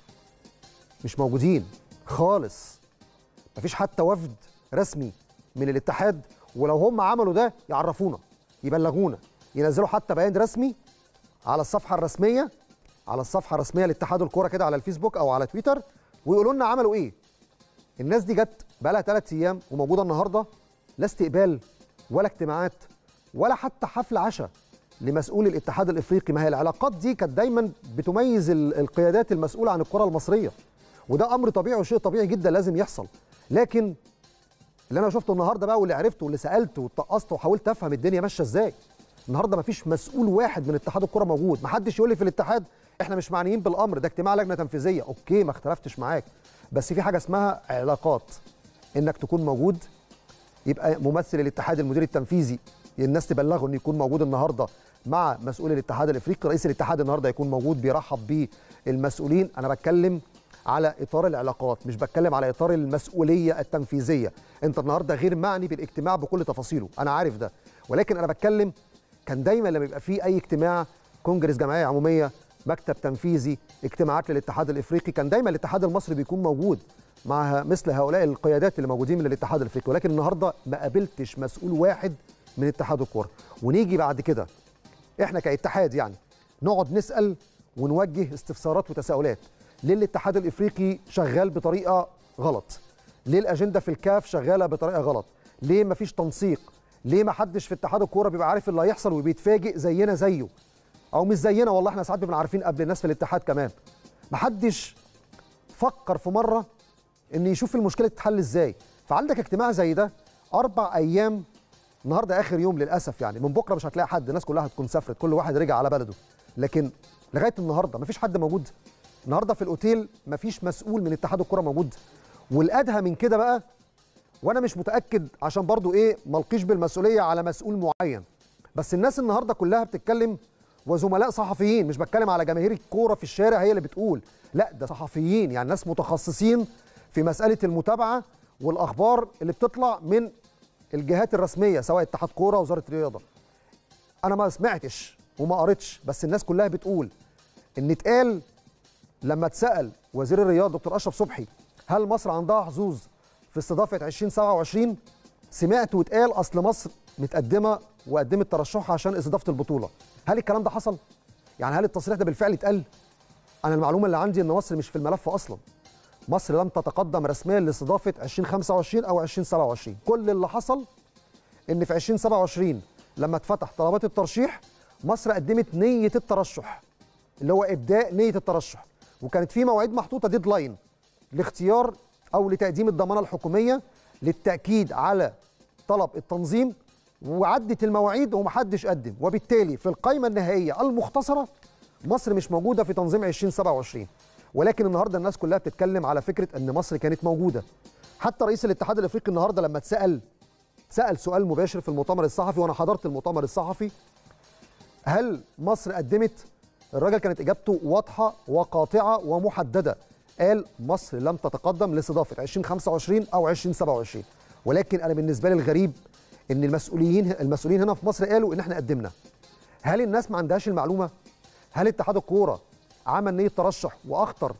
مش موجودين خالص مفيش حتى وفد رسمي من الاتحاد ولو هم عملوا ده يعرفونا يبلغونا ينزلوا حتى بيان رسمي على الصفحه الرسميه على الصفحه الرسميه لاتحاد الكوره كده على الفيسبوك او على تويتر ويقولوا لنا عملوا ايه الناس دي جت بقى لها ثلاث ايام وموجوده النهارده لا استقبال ولا اجتماعات ولا حتى حفل عشاء لمسؤول الاتحاد الافريقي ما هي العلاقات دي كانت دايما بتميز القيادات المسؤوله عن الكره المصريه وده امر طبيعي وشيء طبيعي جدا لازم يحصل لكن اللي انا شفته النهارده بقى واللي عرفته واللي سالت واتقصت وحاولت افهم الدنيا ماشيه ازاي النهارده مفيش مسؤول واحد من اتحاد الكره موجود محدش يقول لي في الاتحاد احنا مش معنيين بالامر ده اجتماع لجنه تنفيذيه اوكي ما اختلفتش معاك بس في حاجه اسمها علاقات انك تكون موجود يبقى ممثل الاتحاد المدير التنفيذي الناس تبلغه انه يكون موجود النهارده مع مسؤول الاتحاد الافريقي رئيس الاتحاد النهارده يكون موجود بيرحب بالمسؤولين انا بتكلم على اطار العلاقات مش بتكلم على اطار المسؤوليه التنفيذيه انت النهارده غير معني بالاجتماع بكل تفاصيله انا عارف ده ولكن انا بتكلم كان دايما لما يبقى في اي اجتماع كونجرس جمعيه عموميه مكتب تنفيذي اجتماعات للاتحاد الافريقي كان دايما الاتحاد المصري بيكون موجود مع مثل هؤلاء القيادات اللي موجودين من الاتحاد الافريقي ولكن النهارده ما قابلتش مسؤول واحد من اتحاد الكوره ونيجي بعد كده احنا كاتحاد يعني نقعد نسال ونوجه استفسارات وتساؤلات ليه الاتحاد الافريقي شغال بطريقه غلط ليه الاجنده في الكاف شغاله بطريقه غلط ليه مفيش تنسيق ليه ما حدش في اتحاد الكوره بيبقى عارف اللي هيحصل وبيتفاجئ زينا زيه او مش زينا والله احنا ساعات بنبقى عارفين قبل الناس في الاتحاد كمان ما حدش فكر في مره ان يشوف المشكله تتحل ازاي فعندك اجتماع زي ده اربع ايام النهارده اخر يوم للاسف يعني من بكره مش هتلاقي حد الناس كلها هتكون سافرت كل واحد رجع على بلده لكن لغايه النهارده مفيش حد موجود النهارده في الاوتيل مفيش مسؤول من اتحاد الكره موجود والادهى من كده بقى وانا مش متاكد عشان برضو ايه ملقيش بالمسؤوليه على مسؤول معين بس الناس النهارده كلها بتتكلم وزملاء صحفيين مش بتكلم على جماهير الكوره في الشارع هي اللي بتقول لا ده صحفيين يعني ناس متخصصين في مساله المتابعه والاخبار اللي بتطلع من الجهات الرسميه سواء اتحاد كوره وزاره الرياضه انا ما سمعتش وما قريتش بس الناس كلها بتقول ان اتقال لما اتسال وزير الرياضه دكتور اشرف صبحي هل مصر عندها حظوظ في استضافه 2027 سمعت واتقال اصل مصر متقدمه وقدمت ترشحها عشان استضافه البطوله هل الكلام ده حصل يعني هل التصريح ده بالفعل اتقال انا المعلومه اللي عندي ان مصر مش في الملف اصلا مصر لم تتقدم رسميا لاستضافه 2025 او 2027 كل اللي حصل ان في 2027 لما اتفتح طلبات الترشيح مصر قدمت نيه الترشح اللي هو ابداء نيه الترشح وكانت في مواعيد محطوطه ديدلاين لاختيار او لتقديم الضمانه الحكوميه للتاكيد على طلب التنظيم وعدت المواعيد ومحدش قدم وبالتالي في القائمه النهائيه المختصره مصر مش موجوده في تنظيم 2027 ولكن النهارده الناس كلها بتتكلم على فكره ان مصر كانت موجوده حتى رئيس الاتحاد الافريقي النهارده لما اتسال سال سؤال مباشر في المؤتمر الصحفي وانا حضرت المؤتمر الصحفي هل مصر قدمت الراجل كانت اجابته واضحه وقاطعه ومحدده قال مصر لم تتقدم لاستضافه 2025 او 2027 ولكن انا بالنسبه لي الغريب ان المسؤولين المسؤولين هنا في مصر قالوا ان احنا قدمنا هل الناس ما عندهاش المعلومه هل اتحاد الكوره عمل نيه ترشح واخطر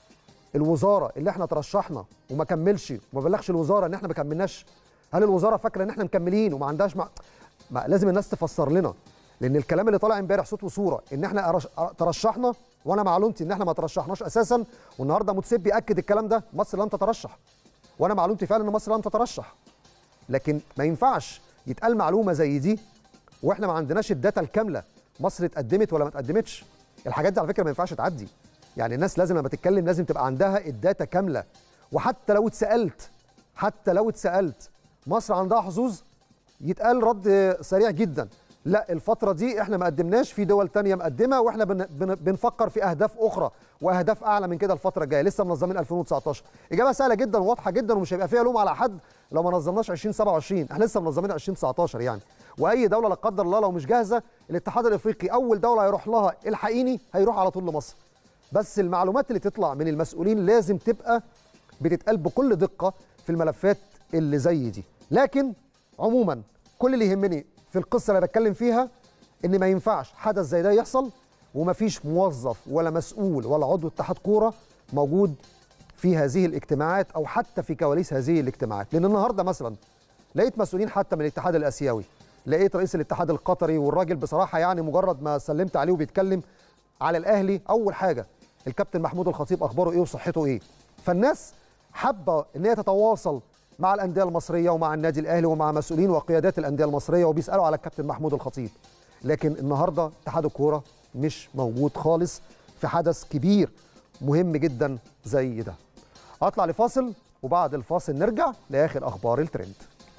الوزاره اللي احنا ترشحنا وما كملش وما بلغش الوزاره ان احنا ما كملناش هل الوزاره فاكره ان احنا مكملين وما عندهاش مع... ما لازم الناس تفسر لنا لان الكلام اللي طالع امبارح صوت وصوره ان احنا أرش- ترشحنا وانا معلومتي ان احنا ما ترشحناش اساسا والنهارده متسيب بياكد الكلام ده مصر لم تترشح وانا معلومتي فعلا ان مصر لم تترشح لكن ما ينفعش يتقال معلومه زي دي واحنا ما عندناش الداتا الكامله مصر اتقدمت ولا ما اتقدمتش الحاجات دي على فكره ما ينفعش تعدي يعني الناس لازم لما تتكلم لازم تبقى عندها الداتا كامله وحتى لو اتسالت حتى لو اتسالت مصر عندها حظوظ يتقال رد سريع جدا لا الفترة دي احنا ما قدمناش في دول تانية مقدمة واحنا بن بن بنفكر في اهداف اخرى واهداف اعلى من كده الفترة الجاية لسه منظمين 2019 اجابة سهلة جدا وواضحة جدا ومش هيبقى فيها لوم على حد لو ما نظمناش 2027 احنا لسه منظمين 2019 يعني واي دولة لا قدر الله لو مش جاهزة الاتحاد الافريقي اول دولة هيروح لها الحقيني هيروح على طول لمصر بس المعلومات اللي تطلع من المسؤولين لازم تبقى بتتقال بكل دقة في الملفات اللي زي دي لكن عموما كل اللي يهمني في القصة اللي بتكلم فيها ان ما ينفعش حدث زي ده يحصل ومفيش موظف ولا مسؤول ولا عضو اتحاد كورة موجود في هذه الاجتماعات او حتى في كواليس هذه الاجتماعات لان النهارده مثلا لقيت مسؤولين حتى من الاتحاد الاسيوي لقيت رئيس الاتحاد القطري والراجل بصراحه يعني مجرد ما سلمت عليه وبيتكلم على الاهلي اول حاجه الكابتن محمود الخطيب اخباره ايه وصحته ايه فالناس حابه ان هي تتواصل مع الانديه المصريه ومع النادي الاهلي ومع مسؤولين وقيادات الانديه المصريه وبيسالوا على الكابتن محمود الخطيب لكن النهارده اتحاد الكوره مش موجود خالص في حدث كبير مهم جدا زي ده هطلع لفاصل وبعد الفاصل نرجع لاخر اخبار الترند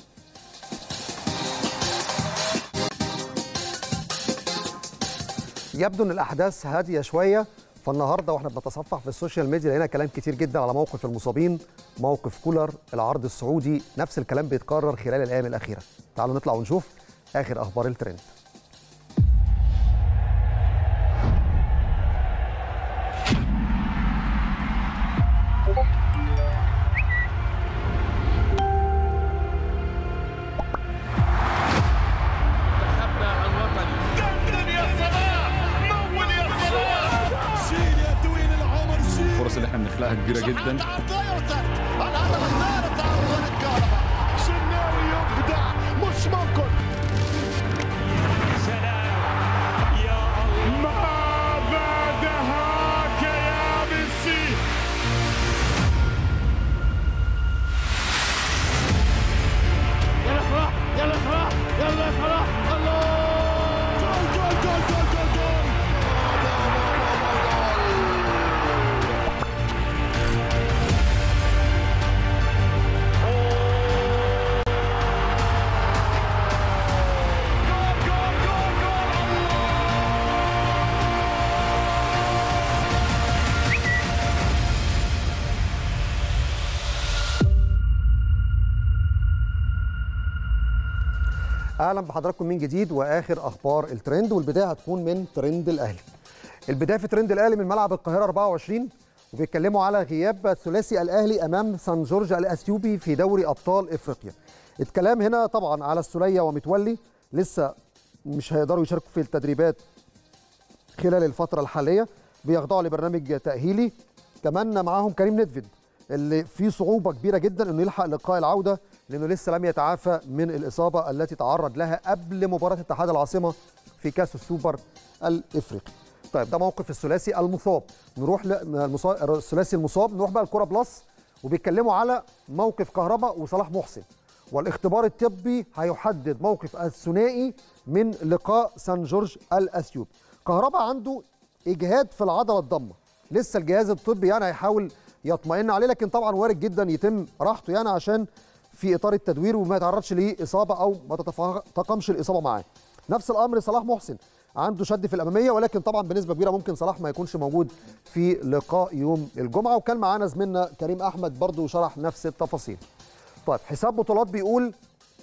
يبدو ان الاحداث هاديه شويه فالنهارده واحنا بنتصفح في السوشيال ميديا لقينا كلام كتير جدا على موقف المصابين موقف كولر العرض السعودي نفس الكلام بيتكرر خلال الايام الاخيره تعالوا نطلع ونشوف اخر اخبار الترند منتخبنا الوطني دندن يا صلاح مول يا صلاح شيل يا طويل العمر شيل الفرص اللي احنا بنخلقها كبيره جدا الهدف الثالث عرض الكهرباء شناوي يبدع مش ممكن سلام يا الله ما بعدهاك يا ميسي يلا صلاح يلا صلاح يلا صلاح الله جول جول جول جول جول جول جول جول جول اهلا بحضراتكم من جديد واخر اخبار الترند والبدايه هتكون من ترند الاهلي البدايه في ترند الاهلي من ملعب القاهره 24 وبيتكلموا على غياب ثلاثي الاهلي امام سان جورج الاثيوبي في دوري ابطال افريقيا الكلام هنا طبعا على السوليه ومتولي لسه مش هيقدروا يشاركوا في التدريبات خلال الفتره الحاليه بيخضعوا لبرنامج تاهيلي كمان معاهم كريم ندفد اللي في صعوبه كبيره جدا انه يلحق لقاء العوده لانه لسه لم يتعافى من الاصابه التي تعرض لها قبل مباراه اتحاد العاصمه في كاس السوبر الافريقي. طيب ده موقف الثلاثي المصاب نروح للمصاب الثلاثي المصاب نروح بقى الكره بلس وبيتكلموا على موقف كهربا وصلاح محسن والاختبار الطبي هيحدد موقف الثنائي من لقاء سان جورج الاثيوبي. كهربا عنده اجهاد في العضله الضمه لسه الجهاز الطبي يعني هيحاول يطمئن عليه لكن طبعا وارد جدا يتم راحته يعني عشان في اطار التدوير وما يتعرضش لاصابه او ما تتفاقمش الاصابه معاه. نفس الامر صلاح محسن عنده شد في الاماميه ولكن طبعا بنسبه كبيره ممكن صلاح ما يكونش موجود في لقاء يوم الجمعه وكان معانا زميلنا كريم احمد برضه شرح نفس التفاصيل. طيب حساب بطولات بيقول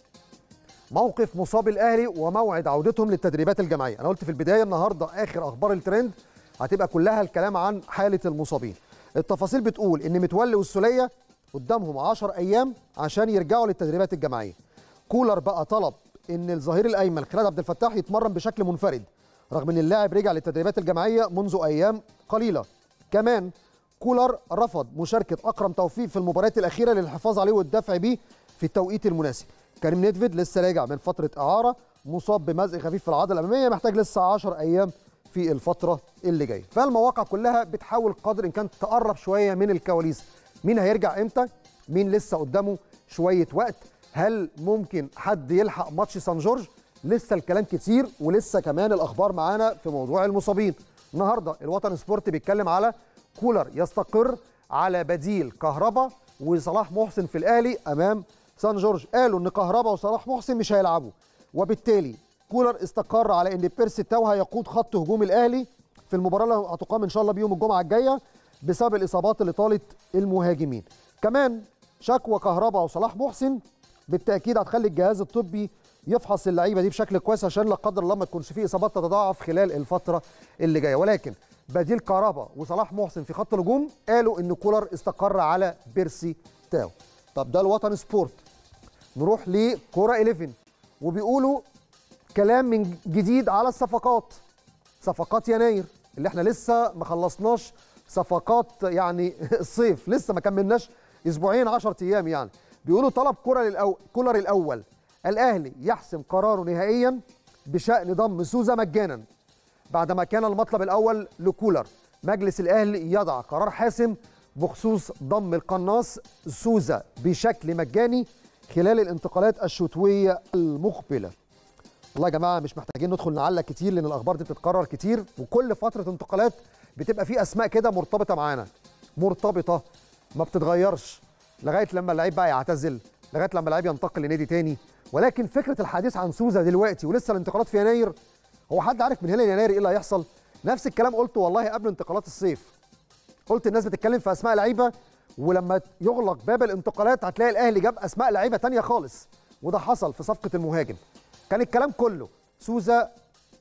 موقف مصاب الاهلي وموعد عودتهم للتدريبات الجماعيه، انا قلت في البدايه النهارده اخر اخبار الترند هتبقى كلها الكلام عن حاله المصابين. التفاصيل بتقول ان متولي والسوليه قدامهم 10 ايام عشان يرجعوا للتدريبات الجماعيه. كولر بقى طلب ان الظهير الايمن خالد عبد الفتاح يتمرن بشكل منفرد رغم ان اللاعب رجع للتدريبات الجماعيه منذ ايام قليله. كمان كولر رفض مشاركه اكرم توفيق في المباريات الاخيره للحفاظ عليه والدفع بيه في التوقيت المناسب. كريم نيدفيد لسه راجع من فتره اعاره مصاب بمزق خفيف في العضله الاماميه محتاج لسه 10 ايام في الفتره اللي جايه فالمواقع كلها بتحاول قدر ان كان تقرب شويه من الكواليس مين هيرجع امتى مين لسه قدامه شويه وقت هل ممكن حد يلحق ماتش سان جورج لسه الكلام كتير ولسه كمان الاخبار معانا في موضوع المصابين النهارده الوطن سبورت بيتكلم على كولر يستقر على بديل كهربا وصلاح محسن في الاهلي امام سان جورج قالوا ان كهربا وصلاح محسن مش هيلعبوا وبالتالي كولر استقر على ان بيرسي تاو هيقود خط هجوم الاهلي في المباراه اللي هتقام ان شاء الله بيوم الجمعه الجايه بسبب الاصابات اللي طالت المهاجمين كمان شكوى كهربا وصلاح محسن بالتاكيد هتخلي الجهاز الطبي يفحص اللعيبه دي بشكل كويس عشان لا قدر الله ما تكونش فيه اصابات تتضاعف خلال الفتره اللي جايه ولكن بديل كهربا وصلاح محسن في خط الهجوم قالوا ان كولر استقر على بيرسي تاو طب ده الوطن سبورت نروح لكوره 11 وبيقولوا كلام من جديد على الصفقات صفقات يناير اللي احنا لسه ما خلصناش صفقات يعني الصيف لسه ما كملناش اسبوعين 10 ايام يعني بيقولوا طلب كولر الأو... كولر الاول الاهلي يحسم قراره نهائيا بشان ضم سوزا مجانا بعدما كان المطلب الاول لكولر مجلس الاهلي يضع قرار حاسم بخصوص ضم القناص سوزا بشكل مجاني خلال الانتقالات الشتويه المقبله والله يا جماعه مش محتاجين ندخل نعلق كتير لان الاخبار دي بتتكرر كتير وكل فتره انتقالات بتبقى في اسماء كده مرتبطه معانا مرتبطه ما بتتغيرش لغايه لما اللعيب بقى يعتزل لغايه لما اللعيب ينتقل لنادي تاني ولكن فكره الحديث عن سوزا دلوقتي ولسه الانتقالات في يناير هو حد عارف من هنا ليناير ايه اللي هيحصل نفس الكلام قلته والله قبل انتقالات الصيف قلت الناس بتتكلم في اسماء لعيبه ولما يغلق باب الانتقالات هتلاقي الاهلي جاب اسماء لعيبه تانية خالص وده حصل في صفقه المهاجم كان الكلام كله سوزا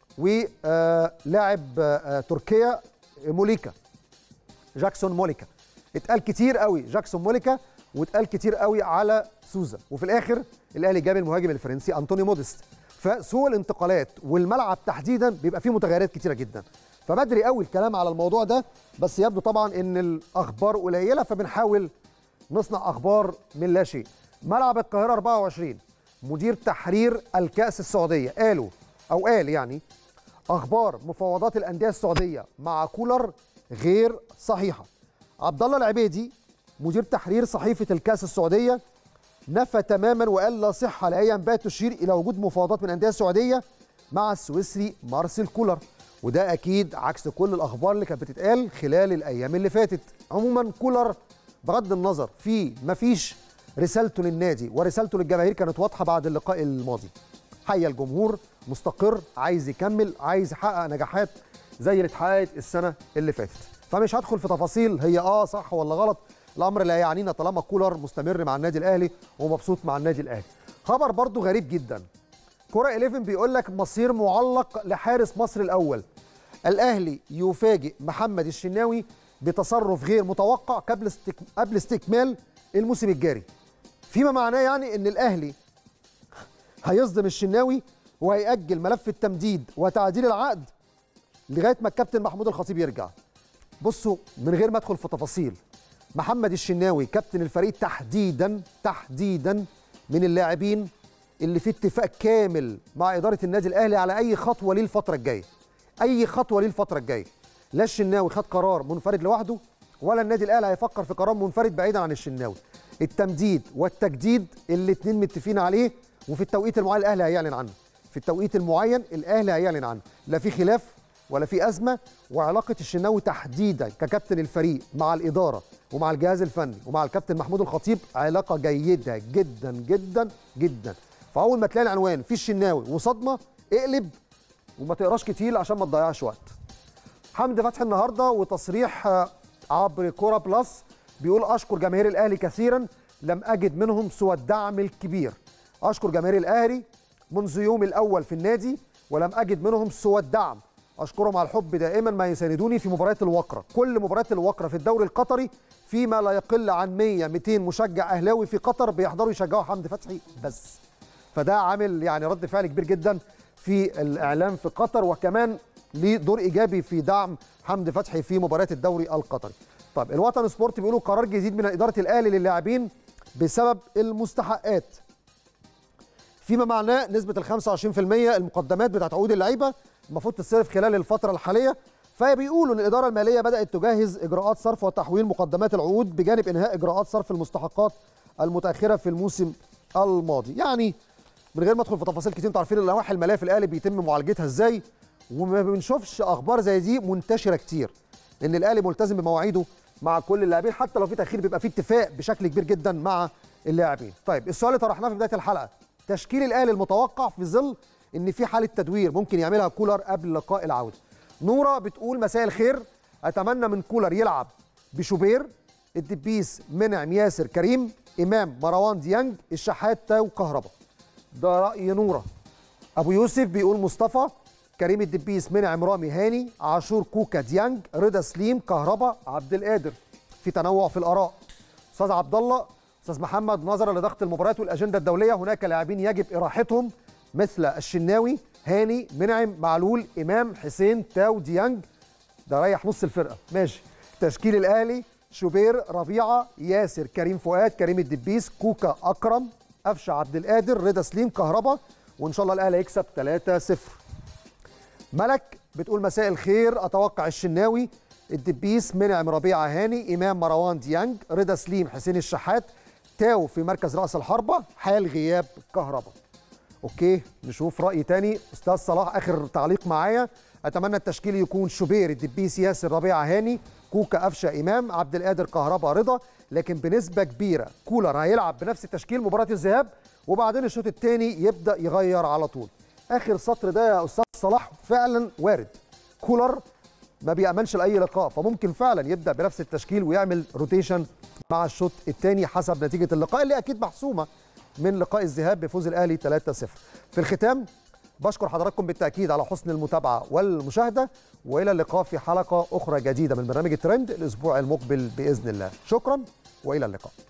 ولاعب تركيا موليكا جاكسون موليكا اتقال كتير قوي جاكسون موليكا واتقال كتير قوي على سوزا وفي الاخر الاهلي جاب المهاجم الفرنسي انطوني موديست فسوق الانتقالات والملعب تحديدا بيبقى فيه متغيرات كتيره جدا فبدري قوي الكلام على الموضوع ده بس يبدو طبعا ان الاخبار قليله فبنحاول نصنع اخبار من لا شيء ملعب القاهره 24 مدير تحرير الكاس السعوديه قالوا او قال يعني اخبار مفاوضات الانديه السعوديه مع كولر غير صحيحه عبد الله العبيدي مدير تحرير صحيفه الكاس السعوديه نفى تماما وقال لا صحه لاي انباء تشير الى وجود مفاوضات من الانديه السعوديه مع السويسري مارسيل كولر وده اكيد عكس كل الاخبار اللي كانت بتتقال خلال الايام اللي فاتت عموما كولر بغض النظر في مفيش رسالته للنادي ورسالته للجماهير كانت واضحه بعد اللقاء الماضي حي الجمهور مستقر عايز يكمل عايز يحقق نجاحات زي اللي اتحققت السنه اللي فاتت فمش هدخل في تفاصيل هي اه صح ولا غلط الامر لا يعنينا طالما كولر مستمر مع النادي الاهلي ومبسوط مع النادي الاهلي خبر برضو غريب جدا كرة 11 بيقول لك مصير معلق لحارس مصر الاول الاهلي يفاجئ محمد الشناوي بتصرف غير متوقع قبل استك... قبل استكمال الموسم الجاري فيما معناه يعني ان الاهلي هيصدم الشناوي وهيأجل ملف التمديد وتعديل العقد لغايه ما الكابتن محمود الخطيب يرجع بصوا من غير ما ادخل في تفاصيل محمد الشناوي كابتن الفريق تحديدا تحديدا من اللاعبين اللي في اتفاق كامل مع اداره النادي الاهلي على اي خطوه ليه الفتره الجايه اي خطوه ليه الفتره الجايه لا الشناوي خد قرار منفرد لوحده ولا النادي الاهلي هيفكر في قرار منفرد بعيدا عن الشناوي التمديد والتجديد الاثنين متفقين عليه وفي التوقيت المعين الاهلي هيعلن عنه في التوقيت المعين الاهلي هيعلن عنه لا في خلاف ولا في ازمه وعلاقه الشناوي تحديدا ككابتن الفريق مع الاداره ومع الجهاز الفني ومع الكابتن محمود الخطيب علاقه جيده جدا جدا جدا فاول ما تلاقي العنوان في الشناوي وصدمه اقلب وما تقراش كتير عشان ما تضيعش وقت حمدي فتحي النهارده وتصريح آه، عبر كوره بلس بيقول اشكر جماهير الاهلي كثيرا لم اجد منهم سوى الدعم الكبير اشكر جماهير الاهلي منذ يوم الاول في النادي ولم اجد منهم سوى الدعم اشكرهم على الحب دائما ما يساندوني في مباريات الوقره كل مباريات الوقره في الدوري القطري فيما لا يقل عن 100 200 مشجع اهلاوي في قطر بيحضروا يشجعوا حمدي فتحي بس فده عامل يعني رد فعل كبير جدا في الاعلام في قطر وكمان ليه دور ايجابي في دعم حمدي فتحي في مباريات الدوري القطري. طيب الوطن سبورت بيقولوا قرار جديد من اداره الاهلي للاعبين بسبب المستحقات. فيما معناه نسبه ال 25% المقدمات بتاعت عقود اللعيبه المفروض تتصرف خلال الفتره الحاليه فبيقولوا ان الاداره الماليه بدات تجهز اجراءات صرف وتحويل مقدمات العقود بجانب انهاء اجراءات صرف المستحقات المتاخره في الموسم الماضي. يعني من غير ما ادخل في تفاصيل كتير انتوا عارفين اللوائح الماليه في الاهلي بيتم معالجتها ازاي وما بنشوفش اخبار زي دي منتشره كتير ان الاهلي ملتزم بمواعيده مع كل اللاعبين حتى لو في تاخير بيبقى في اتفاق بشكل كبير جدا مع اللاعبين طيب السؤال اللي طرحناه في بدايه الحلقه تشكيل الاهلي المتوقع في ظل ان في حاله تدوير ممكن يعملها كولر قبل لقاء العوده نوره بتقول مساء الخير اتمنى من كولر يلعب بشوبير الدبيس منعم ياسر كريم امام مروان ديانج الشحات تاو كهربا ده راي نوره ابو يوسف بيقول مصطفى كريم الدبيس منعم رامي هاني عاشور كوكا ديانج رضا سليم كهربا عبد القادر في تنوع في الاراء استاذ عبد الله استاذ محمد نظرا لضغط المباريات والاجنده الدوليه هناك لاعبين يجب اراحتهم مثل الشناوي هاني منعم معلول امام حسين تاو ديانج ده ريح نص الفرقه ماشي تشكيل الاهلي شوبير ربيعه ياسر كريم فؤاد كريم الدبيس كوكا اكرم قفشه عبد القادر رضا سليم كهربا وان شاء الله الاهلي هيكسب 3-0 ملك بتقول مساء الخير اتوقع الشناوي الدبيس منعم ربيعه هاني امام مروان ديانج رضا سليم حسين الشحات تاو في مركز راس الحربه حال غياب كهربا اوكي نشوف راي تاني استاذ صلاح اخر تعليق معايا اتمنى التشكيل يكون شوبير الدبيس ياسر ربيعه هاني كوكا قفشه امام عبد القادر كهربا رضا لكن بنسبه كبيره كولر هيلعب بنفس التشكيل مباراه الذهاب وبعدين الشوط الثاني يبدا يغير على طول اخر سطر ده يا استاذ صلاح فعلا وارد كولر ما بيأمنش لاي لقاء فممكن فعلا يبدا بنفس التشكيل ويعمل روتيشن مع الشوط الثاني حسب نتيجه اللقاء اللي اكيد محسومه من لقاء الذهاب بفوز الاهلي 3-0 في الختام بشكر حضراتكم بالتاكيد على حسن المتابعه والمشاهده والى اللقاء في حلقه اخرى جديده من برنامج الترند الاسبوع المقبل باذن الله شكرا والى اللقاء